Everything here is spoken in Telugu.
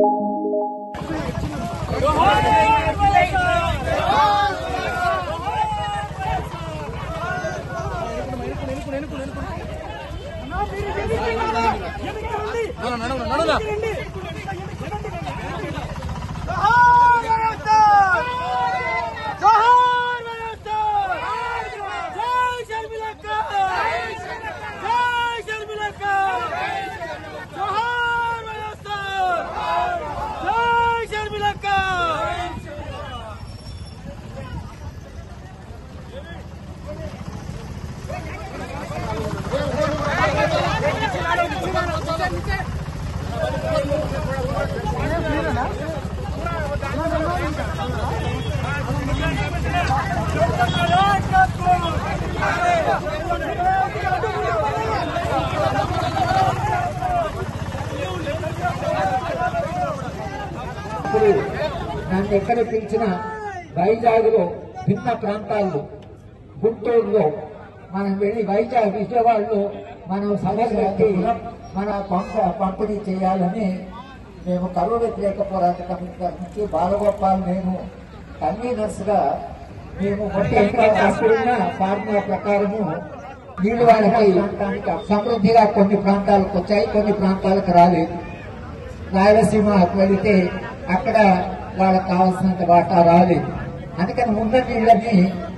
ఇప్పుడు నన్ను ఎక్కడ పిలిచినా వైజాగ్లో భిన్న ప్రాంతాల్లో గుంటూరులో మనం వెళ్ళి వైజాగ్ విజయవాడలో మనం సభలు పెట్టి మన పంప పంపిణీ చేయాలని మేము కరువు వ్యతిరేక పోరాట కమిటీ గారి నుంచి బాలగోపాల్ నేను కన్వీనర్స్ గా మేము మొత్తంగా అప్పుడున్న ఫార్ములా ప్రకారము నీళ్లు వాళ్ళకి సమృద్ధిగా కొన్ని ప్రాంతాలకు వచ్చాయి కొన్ని ప్రాంతాలకు రాలేదు రాయలసీమ వెళితే అక్కడ వాళ్ళకి కావాల్సినంత వాటా రాలేదు అందుకని ఉన్న నీళ్ళని